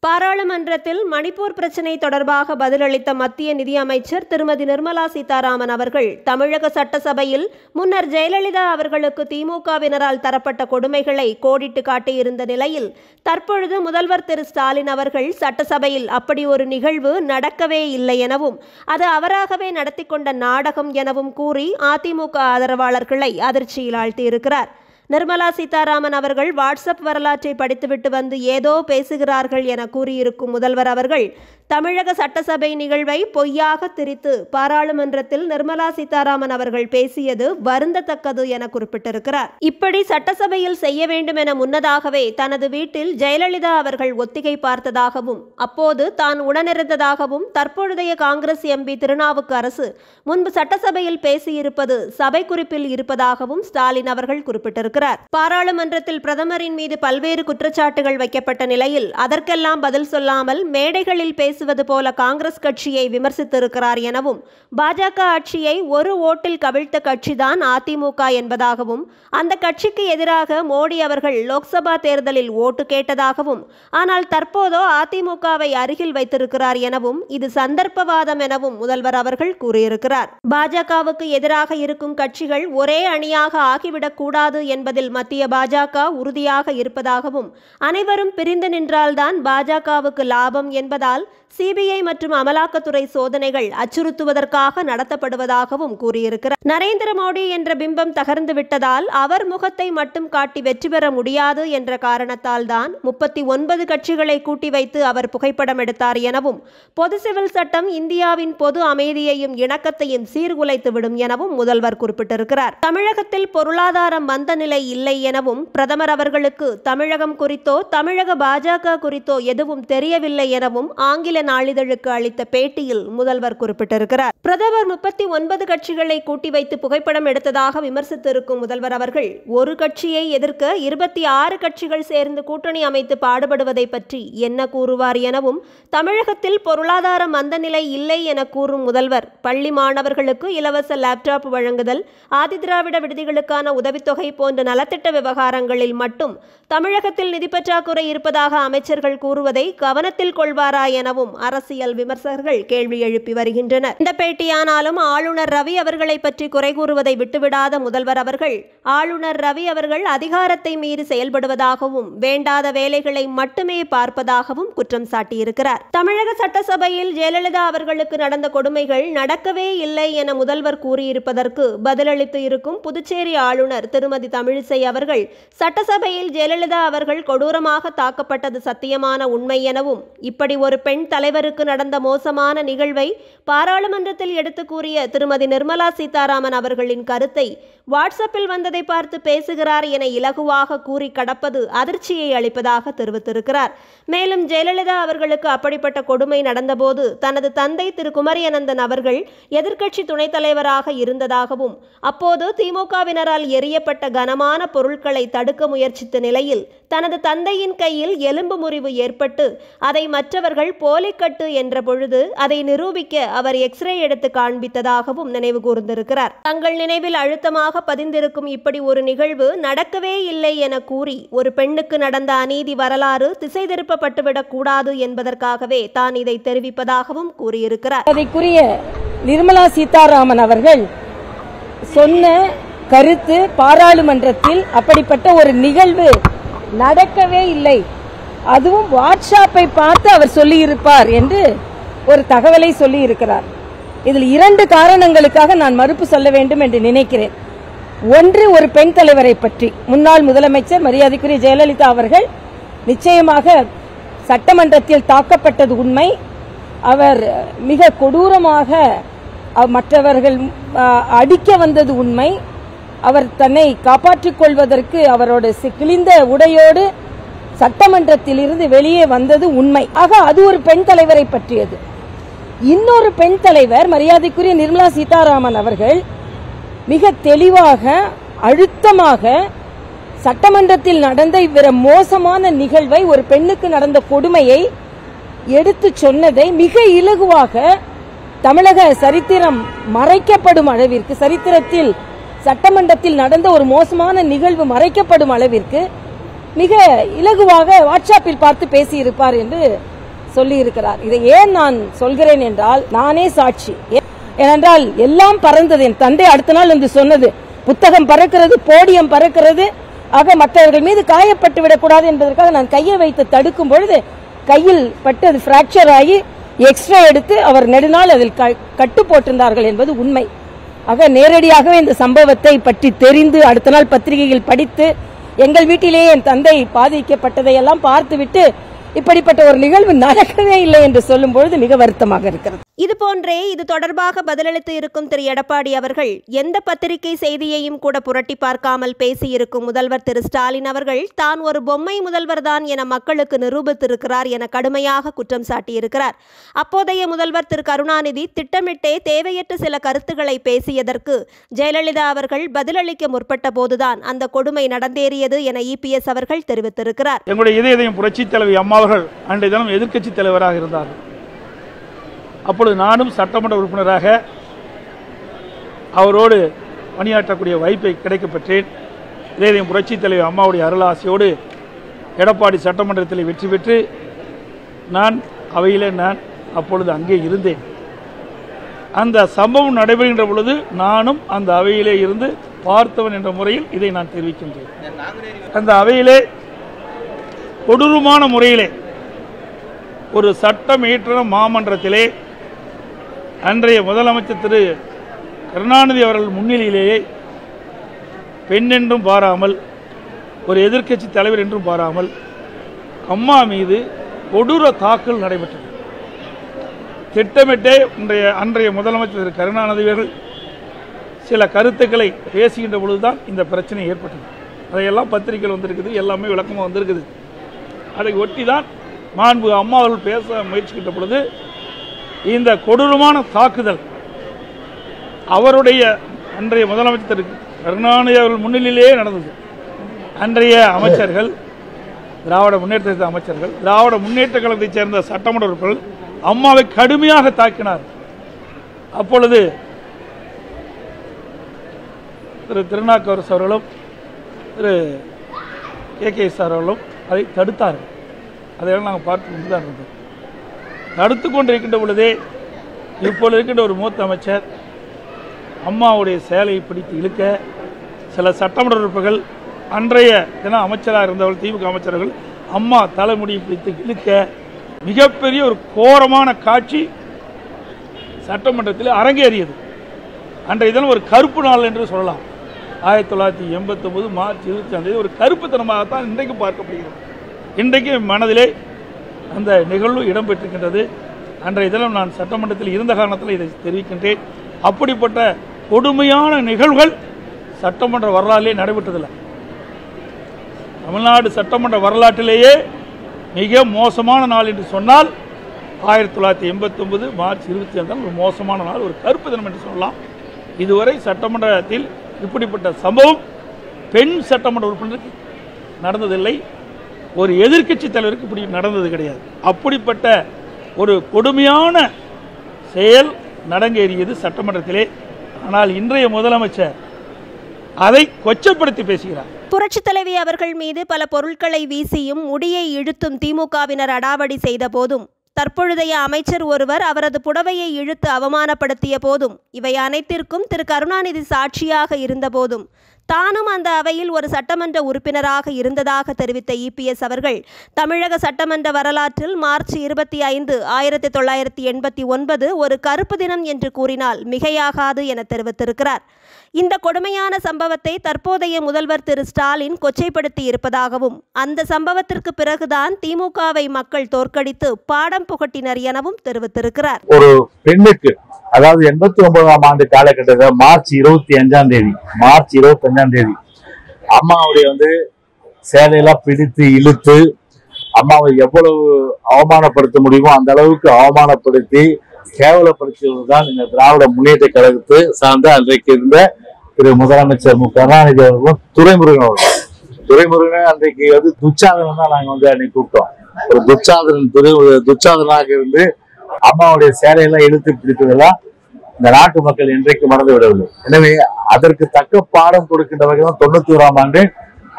பாராளுமன்றத்தில் மணிப்பூர் பிரச்சினை தொடர்பாக பதிலளித்த மத்திய நிதியமைச்சர் திருமதி நிர்மலா சீதாராமன் அவர்கள் தமிழக சட்டசபையில் முன்னர் ஜெயலலிதா அவர்களுக்கு திமுகவினரால் தரப்பட்ட கொடுமைகளை கோடிட்டு காட்டியிருந்த நிலையில் தற்பொழுது முதல்வர் திரு ஸ்டாலின் அவர்கள் சட்டசபையில் அப்படி ஒரு நிகழ்வு நடக்கவே இல்லை எனவும் அது அவராகவே நடத்தி கொண்ட நாடகம் எனவும் கூறி அதிமுக ஆதரவாளர்களை அதிர்ச்சியில் ஆழ்த்தியிருக்கிறார் நிர்மலா சீதாராமன் அவர்கள் வாட்ஸ்அப் வரலாற்றை படித்துவிட்டு வந்து ஏதோ பேசுகிறார்கள் என கூறியிருக்கும் முதல்வர் அவர்கள் தமிழக சட்டசபை நிகழ்வை பொய்யாக திரித்து பாராளுமன்றத்தில் நிர்மலா சீதாராமன் அவர்கள் பேசியது வருந்தத்தக்கது என குறிப்பிட்டிருக்கிறார் இப்படி சட்டசபையில் செய்ய வேண்டும் என முன்னதாகவே தனது வீட்டில் ஜெயலலிதா அவர்கள் ஒத்திகை பார்த்ததாகவும் அப்போது தான் உடனிருந்ததாகவும் தற்பொழுதைய காங்கிரஸ் எம்பி திருநாவுக்கு அரசு முன்பு சட்டசபையில் பேசியிருப்பது சபை குறிப்பில் இருப்பதாகவும் ஸ்டாலின் அவர்கள் குறிப்பிட்டிருக்கிறார் பாராளுமன்றத்தில் பிரதமரின் மீது பல்வேறு குற்றச்சாட்டுகள் வைக்கப்பட்ட நிலையில் அதற்கெல்லாம் பதில் சொல்லாமல் மேடைகளில் பேசுவது போல காங்கிரஸ் கட்சியை விமர்சித்திருக்கிறார் எனவும் பாஜக ஆட்சியை ஒரு ஓட்டில் கவிழ்த்த கட்சிதான் அதிமுக என்பதாகவும் அந்த கட்சிக்கு எதிராக மோடி அவர்கள் லோக்சபா தேர்தலில் ஓட்டு கேட்டதாகவும் ஆனால் தற்போதோ அதிமுகவை அருகில் வைத்திருக்கிறார் எனவும் இது சந்தர்ப்பவாதம் எனவும் முதல்வர் அவர்கள் கூறியிருக்கிறார் பாஜகவுக்கு எதிராக இருக்கும் கட்சிகள் ஒரே அணியாக ஆகிவிடக் கூடாது என்பதில் மத்திய பாஜக உறுதியாக இருப்பதாகவும் அனைவரும் பிரிந்து நின்றால்தான் பாஜகவுக்கு லாபம் என்பதால் சிபிஐ மற்றும் அமலாக்கத்துறை சோதனைகள் அச்சுறுத்துவதற்காக நடத்தப்படுவதாகவும் கூறியிருக்கிறார் நரேந்திர மோடி என்ற பிம்பம் தகர்ந்து விட்டதால் அவர் முகத்தை மட்டும் காட்டி வெற்றி பெற முடியாது என்ற காரணத்தால் தான் முப்பத்தி ஒன்பது கட்சிகளை கூட்டி வைத்து அவர் புகைப்படம் எடுத்தார் எனவும் பொது சிவில் சட்டம் இந்தியாவின் பொது அமைதியையும் இணக்கத்தையும் சீர்குலைத்துவிடும் எனவும் முதல்வர் குறிப்பிட்டிருக்கிறார் தமிழகத்தில் பொருளாதாரம் மந்த நிலை இல்லை எனவும் பிரதமர் அவர்களுக்கு தமிழகம் குறித்தோ தமிழக பாஜக குறித்தோ எதுவும் தெரியவில்லை எனவும் ஆங்கில நாளிதழுக்கு அளித்த பேட்டியில் முதல்வர் குறிப்பிட்டிருக்கிறார் பிரதமர் முப்பத்தி ஒன்பது கட்சிகளை கூட்டி வைத்து புகைப்படம் எடுத்ததாக விமர்சித்திருக்கும் முதல்வர் அவர்கள் ஒரு கட்சியை எதிர்க்க இருபத்தி ஆறு கட்சிகள் சேர்ந்து கூட்டணி அமைத்து பாடுபடுவதை பற்றி என்ன கூறுவார் எனவும் தமிழகத்தில் பொருளாதார மந்த நிலை இல்லை என கூறும் முதல்வர் பள்ளி மாணவர்களுக்கு இலவச லேப்டாப் வழங்குதல் ஆதிதிராவிட விடுதிகளுக்கான உதவித்தொகை போன்ற நலத்திட்ட விவகாரங்களில் மட்டும் தமிழகத்தில் நிதி பற்றாக்குறை இருப்பதாக அமைச்சர்கள் கூறுவதை கவனத்தில் கொள்வாரா எனவும் அரசியல் விமர்சகர்கள் கேள்வி எழுப்பி வருகின்றனர் இந்த பேட்டியானாலும் ஆளுநர் ரவி அவர்களை பற்றி குறை கூறுவதை விட்டுவிடாத முதல்வர் அவர்கள் ஆளுநர் ரவி அவர்கள் அதிகாரத்தை மீறி செயல்படுவதாகவும் வேண்டாத வேலைகளை மட்டுமே பார்ப்பதாகவும் குற்றம் சாட்டியிருக்கிறார் தமிழக சட்டசபையில் ஜெயலலிதா அவர்களுக்கு நடந்த கொடுமைகள் நடக்கவே இல்லை என முதல்வர் கூறியிருப்பதற்கு பதிலளித்து இருக்கும் புதுச்சேரி ஆளுநர் திருமதி தமிழிசை அவர்கள் சட்டசபையில் ஜெயலலிதா அவர்கள் கொடூரமாக தாக்கப்பட்டது சத்தியமான உண்மை எனவும் இப்படி ஒரு பெண் தலைவருக்கு நடந்த மோசமான நிகழ்வை பாராளுமன்றத்தில் எடுத்து கூறிய திருமதி நிர்மலா சீதாராமன் அவர்களின் கருத்தை வாட்ஸ்அப்பில் வந்ததை பார்த்து பேசுகிறார் என இலகுவாக கூறி கடப்பது அதிர்ச்சியை அளிப்பதாக தெரிவித்திருக்கிறார் மேலும் ஜெயலலிதா அவர்களுக்கு அப்படிப்பட்ட கொடுமை நடந்தபோது தனது தந்தை திரு குமரியனந்தன் அவர்கள் எதிர்க்கட்சி துணைத் தலைவராக இருந்ததாகவும் அப்போது திமுகவினரால் எரியப்பட்ட கனமான பொருட்களை தடுக்க முயற்சித்த நிலையில் தனது தந்தையின் கையில் எலும்பு முறிவு ஏற்பட்டு அதை மற்றவர்கள் போலிக்கட்டு என்ற பொழுது அதை நிரூபிக்க அவர் எக்ஸ்ரே எடுத்து காண்பித்ததாகவும் நினைவு கூர்ந்திருக்கிறார் தங்கள் நினைவில் அழுத்தமாக பதிந்திருக்கும் இப்படி ஒரு நிகழ்வு நடக்கவே இல்லை என கூறி ஒரு பெண்ணுக்கு நடந்த அநீதி வரலாறு திசை திருப்பப்பட்டுவிடக் கூடாது என்பதற்காகவே தான் இதை தெரிவிப்பதாகவும் கூறியிருக்கிறார் அதற்குரிய நிர்மலா சீதாராமன் அவர்கள் சொன்ன கருத்து பாராளுமன்றத்தில் அப்படிப்பட்ட ஒரு நிகழ்வு நடக்கவே இல்லை அதுவும் வாட்ஸ்அப்பை பார்த்து அவர் சொல்லியிருப்பார் என்று ஒரு தகவலை சொல்லி இருக்கிறார் இதில் இரண்டு காரணங்களுக்காக நான் மறுப்பு சொல்ல வேண்டும் என்று நினைக்கிறேன் ஒன்று ஒரு பெண் தலைவரை பற்றி முன்னாள் முதலமைச்சர் மரியாதைக்குரிய ஜெயலலிதா அவர்கள் நிச்சயமாக சட்டமன்றத்தில் தாக்கப்பட்டது உண்மை அவர் மிக கொடூரமாக அ- மற்றவர்கள் அ, அடிக்க வந்தது உண்மை அவர் தன்னை காப்பாற்றிக் கொள்வதற்கு அவரோட சி- கிழிந்த உடையோடு சட்டமன்றத்தில் இருந்து வெளியே வந்தது உண்மை ஆக அது ஒரு பெண் தலைவரை பற்றியது இன்னொரு பெண் தலைவர் மரியாதைக்குரிய நிர்மலா சீதாராமன் அவர்கள் மிக தெளிவாக அழுத்தமாக சட்டமன்றத்தில் நடந்த இவ்விர மோசமான நிகழ்வை ஒரு பெண்ணுக்கு நடந்த கொடுமையை எடுத்து சொன்னதை மிக இலகுவாக தமிழக சரித்திரம் மறைக்கப்படும் அளவிற்கு சரித்திரத்தில் சட்டமன்றத்தில் நடந்த ஒரு மோசமான நிகழ்வு மறைக்கப்படும் அளவிற்கு மிக இலகுவாக வாட்ஸ்அப்பில் பார்த்து பேசியிருப்பார் என்று சொல்லி இருக்கிறார் இதை ஏன் நான் சொல்கிறேன் என்றால் நானே சாட்சி ஏ- ஏனென்றால் எல்லாம் பறந்தது என் தந்தை அடுத்த நாள் என்று சொன்னது புத்தகம் பறக்கிறது போடியம் பறக்கிறது ஆக மற்றவர்கள் மீது காயப்பட்டு விடக்கூடாது என்பதற்காக நான் கையை வைத்து தடுக்கும் பொழுது கையில் பட்டு அது பிராக்சர் ஆகி எக்ஸ்ரே எடுத்து அவர் நெடுநாள் அதில் க- கட்டு போட்டிருந்தார்கள் என்பது உண்மை ஆக நேரடியாகவே இந்த சம்பவத்தை பற்றி தெரிந்து அடுத்த நாள் பத்திரிகையில் படித்து எங்கள் வீட்டிலேயே என் தந்தை பாதிக்கப்பட்டதை எல்லாம் பார்த்துவிட்டு இப்படிப்பட்ட ஒரு நிகழ்வு நடக்கவே இல்லை என்று சொல்லும் பொழுது மிக வருத்தமாக இருக்கிறது இதுபோன்றே இது தொடர்பாக பதிலளித்து இருக்கும் திரு எடப்பாடி அவர்கள் எந்த பத்திரிகை செய்தியையும் கூட புரட்டி பார்க்காமல் பேசியிருக்கும் முதல்வர் திரு ஸ்டாலின் அவர்கள் தான் ஒரு பொம்மை முதல்வர்தான் என மக்களுக்கு நிரூபித்திருக்கிறார் என கடுமையாக குற்றம் சாட்டியிருக்கிறார் அப்போதைய முதல்வர் திரு கருணாநிதி திட்டமிட்டே தேவையற்ற சில கருத்துக்களை பேசியதற்கு ஜெயலலிதா அவர்கள் பதிலளிக்க முற்பட்ட போதுதான் அந்த கொடுமை நடந்தேறியது என இபிஎஸ் அவர்கள் தெரிவித்திருக்கிறார் எங்களுடைய இதயம் புரட்சி தலைவி அம்மாவர்கள் அன்றைய தினம் எதிர்க்கட்சி தலைவராக இருந்தார்கள் அப்பொழுது நானும் சட்டமன்ற உறுப்பினராக அவரோடு பணியாற்றக்கூடிய வாய்ப்பை கிடைக்கப் பெற்றேன் இதயம் புரட்சி தலைவி அம்மாவுடைய அருளாசியோடு எடப்பாடி சட்டமன்றத்தில் வெற்றி பெற்று நான் அவையிலே நான் அப்பொழுது அங்கே இருந்தேன் அந்த சம்பவம் நடைபெறுகின்ற பொழுது நானும் அந்த அவையிலே இருந்து பார்த்தவன் என்ற முறையில் இதை நான் தெரிவிக்கின்றேன் அந்த அவையிலே கொடூரமான முறையிலே ஒரு சட்டம் இயற்றின மாமன்றத்திலே அன்றைய முதலமைச்சர் திரு கருணாநிதி அவர்கள் முன்னிலையிலேயே பெண் என்றும் பாராமல் ஒரு எதிர்க்கட்சி தலைவர் என்றும் பாராமல் அம்மா மீது கொடூர தாக்கல் நடைபெற்றது திட்டமிட்டே இன்றைய அன்றைய முதலமைச்சர் திரு கருணாநிதி அவர்கள் சில கருத்துக்களை பேசுகின்ற பொழுதுதான் இந்த பிரச்சனை ஏற்பட்டது அதையெல்லாம் பத்திரிகைகள் வந்திருக்குது எல்லாமே விளக்கமாக வந்திருக்குது அதை ஒட்டி தான் மாண்பு அம்மா அவர்கள் பேச முயற்சிக்கின்ற பொழுது இந்த கொடூரமான தாக்குதல் அவருடைய அன்றைய முதலமைச்சர் திரு கருணாநிதி அவர்கள் முன்னிலையிலேயே நடந்தது அன்றைய அமைச்சர்கள் திராவிட முன்னேற்ற அமைச்சர்கள் திராவிட முன்னேற்ற கழகத்தைச் சேர்ந்த சட்டமன்ற உறுப்பினர்கள் அம்மாவை கடுமையாக தாக்கினார் அப்பொழுது திரு திருநாக்கரசு அவர்களும் திரு கே கே சார் அவர்களும் அதை தடுத்தார்கள் அதையெல்லாம் நாங்கள் பார்த்து கொண்டு தான் இருந்தோம் தடுத்து கொண்டிருக்கின்ற பொழுதே இப்பொழுது இருக்கின்ற ஒரு மூத்த அமைச்சர் அம்மாவுடைய சேலையை பிடித்து இழுக்க சில சட்டமன்ற உறுப்பினர்கள் அன்றைய தின அமைச்சராக இருந்தவர்கள் திமுக அமைச்சர்கள் அம்மா தலைமுடியை பிடித்து இழுக்க மிகப்பெரிய ஒரு கோரமான காட்சி சட்டமன்றத்தில் அரங்கேறியது அன்றைய தினம் ஒரு கருப்பு நாள் என்று சொல்லலாம் ஆயிரத்தி தொள்ளாயிரத்தி எண்பத்தொன்பது மார்ச் இருபத்தி தேதி ஒரு கருப்புத்தனமாகத்தான் இன்றைக்கு பார்க்கப்படுகிறது இன்றைக்கு என் மனதிலே அந்த நிகழ்வு இடம்பெற்றிருக்கின்றது அன்றைய தினம் நான் சட்டமன்றத்தில் இருந்த காரணத்தில் இதை தெரிவிக்கின்றேன் அப்படிப்பட்ட கொடுமையான நிகழ்வுகள் சட்டமன்ற வரலாற்றிலே நடைபெற்றதில்லை தமிழ்நாடு சட்டமன்ற வரலாற்றிலேயே மிக மோசமான நாள் என்று சொன்னால் ஆயிரத்தி தொள்ளாயிரத்தி எண்பத்தொன்பது மார்ச் இருபத்தி ஏழு ஒரு மோசமான நாள் ஒரு கருப்பு தினம் என்று சொல்லலாம் இதுவரை சட்டமன்றத்தில் இப்படிப்பட்ட சம்பவம் பெண் சட்டமன்ற உறுப்பினருக்கு நடந்ததில்லை ஒரு எதிர்க்கட்சி தலைவருக்கு இப்படி நடந்தது கிடையாது அப்படிப்பட்ட ஒரு கொடுமையான செயல் நடங்கேறியது சட்டமன்றத்திலே ஆனால் இன்றைய முதலமைச்சர் அதை கொச்சப்படுத்தி பேசுகிறார் புரட்சித் தலைவி அவர்கள் மீது பல பொருட்களை வீசியும் முடியை இழுத்தும் திமுகவினர் அடாவடி செய்த போதும் தற்பொழுதைய அமைச்சர் ஒருவர் அவரது புடவையை இழுத்து அவமானப்படுத்திய போதும் இவை அனைத்திற்கும் திரு கருணாநிதி சாட்சியாக இருந்தபோதும் தானும் அந்த அவையில் ஒரு சட்டமன்ற உறுப்பினராக இருந்ததாக தெரிவித்த இபிஎஸ் அவர்கள் தமிழக சட்டமன்ற வரலாற்றில் மார்ச் இருபத்தி ஐந்து ஆயிரத்தி தொள்ளாயிரத்தி எண்பத்தி ஒன்பது ஒரு கருப்பு தினம் என்று கூறினால் மிகையாகாது என தெரிவித்திருக்கிறார் இந்த கொடுமையான சம்பவத்தை தற்போதைய முதல்வர் திரு ஸ்டாலின் கொச்சைப்படுத்தி இருப்பதாகவும் அந்த சம்பவத்திற்கு பிறகுதான் திமுகவை மக்கள் தோற்கடித்து பாடம் புகட்டினர் எனவும் தெரிவித்திருக்கிறார் ஒரு பெண்ணுக்கு அதாவது எண்பத்தி ஒன்பதாம் ஆண்டு காலகட்டத்தில் மார்ச் இருபத்தி அஞ்சாம் தேதி மார்ச் இருபத்தி அஞ்சாம் தேதி அம்மாவுடைய வந்து சேலையெல்லாம் பிடித்து இழுத்து அம்மாவை எவ்வளவு அவமானப்படுத்த முடியுமோ அந்த அளவுக்கு அவமானப்படுத்தி கேவலப்படுத்தியதுதான் இந்த திராவிட முன்னேற்ற கழகத்து சார்ந்த அன்றைக்கு இருந்த திரு முதலமைச்சர் மு கருணாநிதி அவர்களும் துரைமுருகன் அவர்களும் துரைமுருகன் அன்றைக்கு வந்து துச்சாதனம் தான் நாங்க வந்து அன்னைக்கு கூப்பிட்டோம் ஒரு துச்சாதனன் துரை துச்சாதனாக இருந்து அம்மாவுடைய சேலையெல்லாம் இழுத்து பிடித்ததெல்லாம் இந்த நாட்டு மக்கள் இன்றைக்கு மறந்து விடவில்லை எனவே அதற்கு தக்க பாடம் கொடுக்கின்ற வகையில் தான் தொண்ணூத்தி ஓராம் ஆண்டு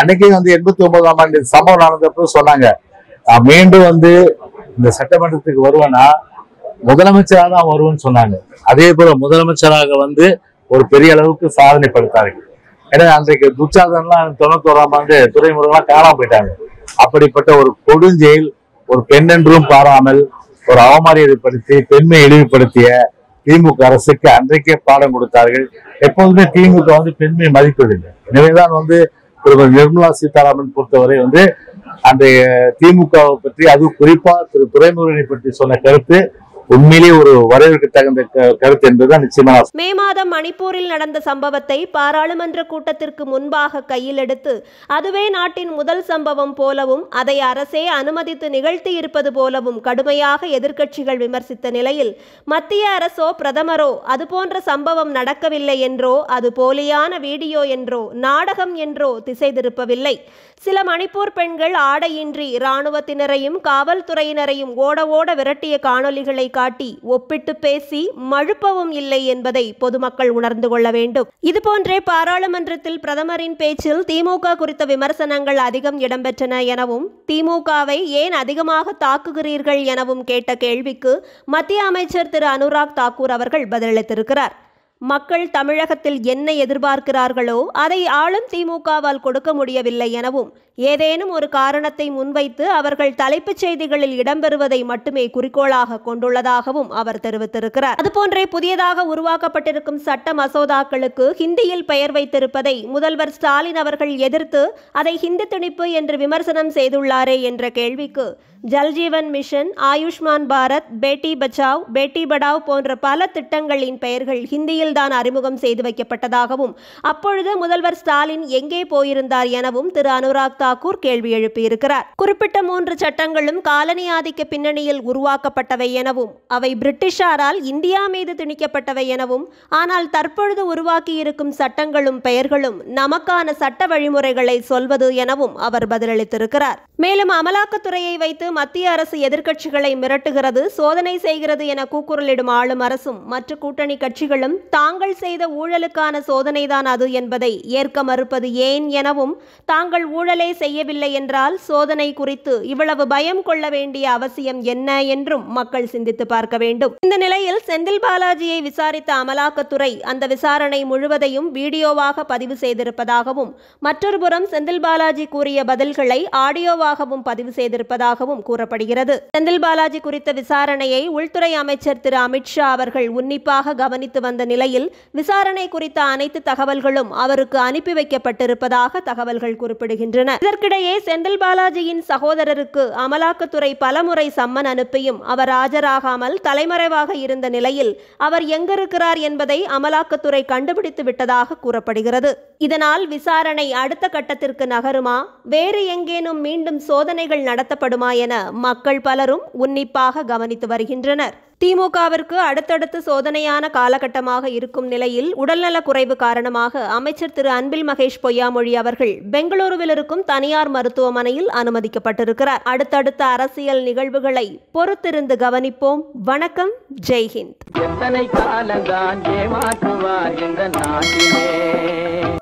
அன்னைக்கே வந்து எண்பத்தி ஒன்பதாம் ஆண்டு சம்பவம் நடந்தப்போ சொன்னாங்க நான் மீண்டும் வந்து இந்த சட்டமன்றத்துக்கு வருவேன்னா முதலமைச்சராக தான் வருவேன்னு சொன்னாங்க அதே போல முதலமைச்சராக வந்து ஒரு பெரிய அளவுக்கு சாதனை படுத்தார்கள் ஏன்னா அன்றைக்கு துச்சாதன்லாம் தொண்ணூத்தோராம் ஆண்டு துறைமுகம்லாம் காணாம போயிட்டாங்க அப்படிப்பட்ட ஒரு கொடுஞ்செயல் ஒரு பெண்ணென்றும் பாராமல் ஒரு அவமரியாதைப்படுத்தி பெண்மை இழிவுபடுத்திய திமுக அரசுக்கு அன்றைக்கே பாடம் கொடுத்தார்கள் எப்போதுமே திமுக வந்து பெண்மை மதிப்பதில்லை எனவேதான் வந்து திருமதி நிர்மலா சீதாராமன் பொறுத்தவரை வந்து அன்றைய திமுகவை பற்றி அது குறிப்பா திரு துரைமுருகனை பற்றி சொன்ன கருத்து உண்மையிலேயே ஒரு வரவேற்க தகுந்த க- கருத்து என்பதுதான் நிச்சயமா நான் மே மாதம் மணிப்பூரில் நடந்த சம்பவத்தை பாராளுமன்ற கூட்டத்திற்கு முன்பாக கையில் எடுத்து அதுவே நாட்டின் முதல் சம்பவம் போலவும் அதை அரசே அனுமதித்து நிகழ்த்தி இருப்பது போலவும் கடுமையாக எதிர்க்கட்சிகள் விமர்சித்த நிலையில் மத்திய அரசோ பிரதமரோ அதுபோன்ற சம்பவம் நடக்கவில்லை என்றோ அது போலியான வீடியோ என்றோ நாடகம் என்றோ திசை திருப்பவில்லை சில மணிப்பூர் பெண்கள் ஆடையின்றி இராணுவத்தினரையும் காவல்துறையினரையும் ஓட ஓட விரட்டிய காணொளிகளை காட்டி ஒப்பிட்டு பேசி மழுப்பவும் இல்லை என்பதை பொதுமக்கள் உணர்ந்து கொள்ள வேண்டும் இதுபோன்றே பாராளுமன்றத்தில் பிரதமரின் பேச்சில் திமுக குறித்த விமர்சனங்கள் அதிகம் இடம்பெற்றன எனவும் திமுகவை ஏன் அதிகமாக தாக்குகிறீர்கள் எனவும் கேட்ட கேள்விக்கு மத்திய அமைச்சர் திரு அனுராக் தாக்கூர் அவர்கள் பதிலளித்திருக்கிறார் மக்கள் தமிழகத்தில் என்ன எதிர்பார்க்கிறார்களோ அதை ஆளும் திமுகவால் கொடுக்க முடியவில்லை எனவும் ஏதேனும் ஒரு காரணத்தை முன்வைத்து அவர்கள் தலைப்புச் செய்திகளில் இடம்பெறுவதை மட்டுமே குறிக்கோளாக கொண்டுள்ளதாகவும் அவர் தெரிவித்திருக்கிறார் அதுபோன்றே புதியதாக உருவாக்கப்பட்டிருக்கும் சட்ட மசோதாக்களுக்கு ஹிந்தியில் பெயர் வைத்திருப்பதை முதல்வர் ஸ்டாலின் அவர்கள் எதிர்த்து அதை ஹிந்தி திணிப்பு என்று விமர்சனம் செய்துள்ளாரே என்ற கேள்விக்கு ஜல்ஜீவன் மிஷன் ஆயுஷ்மான் பாரத் பேட்டி பச்சாவ் பேட்டி படாவ் போன்ற பல திட்டங்களின் பெயர்கள் ஹிந்தியில் தான் அறிமுகம் செய்து வைக்கப்பட்டதாகவும் அப்பொழுது முதல்வர் ஸ்டாலின் எங்கே போயிருந்தார் எனவும் திரு அனுராக் தாக்கூர் கேள்வி எழுப்பியிருக்கிறார் குறிப்பிட்ட மூன்று சட்டங்களும் காலனி ஆதிக்க பின்னணியில் உருவாக்கப்பட்டவை எனவும் அவை பிரிட்டிஷாரால் இந்தியா மீது திணிக்கப்பட்டவை எனவும் ஆனால் தற்பொழுது உருவாக்கியிருக்கும் சட்டங்களும் பெயர்களும் நமக்கான சட்ட வழிமுறைகளை சொல்வது எனவும் அவர் பதிலளித்திருக்கிறார் மேலும் அமலாக்கத்துறையை வைத்து மத்திய அரசு எதிர்க்கட்சிகளை மிரட்டுகிறது சோதனை செய்கிறது என கூக்குரலிடும் ஆளும் அரசும் மற்ற கூட்டணி கட்சிகளும் தாங்கள் செய்த ஊழலுக்கான சோதனைதான் அது என்பதை ஏற்க மறுப்பது ஏன் எனவும் தாங்கள் ஊழலே செய்யவில்லை என்றால் சோதனை குறித்து இவ்வளவு பயம் கொள்ள வேண்டிய அவசியம் என்ன என்றும் மக்கள் சிந்தித்து பார்க்க வேண்டும் இந்த நிலையில் செந்தில் பாலாஜியை விசாரித்த அமலாக்கத்துறை அந்த விசாரணை முழுவதையும் வீடியோவாக பதிவு செய்திருப்பதாகவும் மற்றொரு புறம் செந்தில் பாலாஜி கூறிய பதில்களை ஆடியோவாகவும் பதிவு செய்திருப்பதாகவும் கூறப்படுகிறது செந்தில் பாலாஜி குறித்த விசாரணையை உள்துறை அமைச்சர் திரு அமித்ஷா அவர்கள் உன்னிப்பாக கவனித்து வந்த நிலையில் விசாரணை குறித்த அனைத்து தகவல்களும் அவருக்கு அனுப்பி வைக்கப்பட்டிருப்பதாக தகவல்கள் குறிப்பிடுகின்றன இதற்கிடையே செந்தில் பாலாஜியின் சகோதரருக்கு அமலாக்கத்துறை பலமுறை சம்மன் அனுப்பியும் அவர் ஆஜராகாமல் தலைமறைவாக இருந்த நிலையில் அவர் எங்கிருக்கிறார் என்பதை அமலாக்கத்துறை கண்டுபிடித்து விட்டதாக கூறப்படுகிறது இதனால் விசாரணை அடுத்த கட்டத்திற்கு நகருமா வேறு எங்கேனும் மீண்டும் சோதனைகள் நடத்தப்படுமா என மக்கள் பலரும் உன்னிப்பாக கவனித்து வருகின்றனர் திமுகவிற்கு அடுத்தடுத்து சோதனையான காலகட்டமாக இருக்கும் நிலையில் உடல்நலக் குறைவு காரணமாக அமைச்சர் திரு அன்பில் மகேஷ் பொய்யாமொழி அவர்கள் பெங்களூருவில் இருக்கும் தனியார் மருத்துவமனையில் அனுமதிக்கப்பட்டிருக்கிறார் அடுத்தடுத்த அரசியல் நிகழ்வுகளை பொறுத்திருந்து கவனிப்போம் வணக்கம் ஜெய்ஹிந்த் எத்தனை காலந்தான் ஏமாற்றுவார் இந்த நாட்டிலே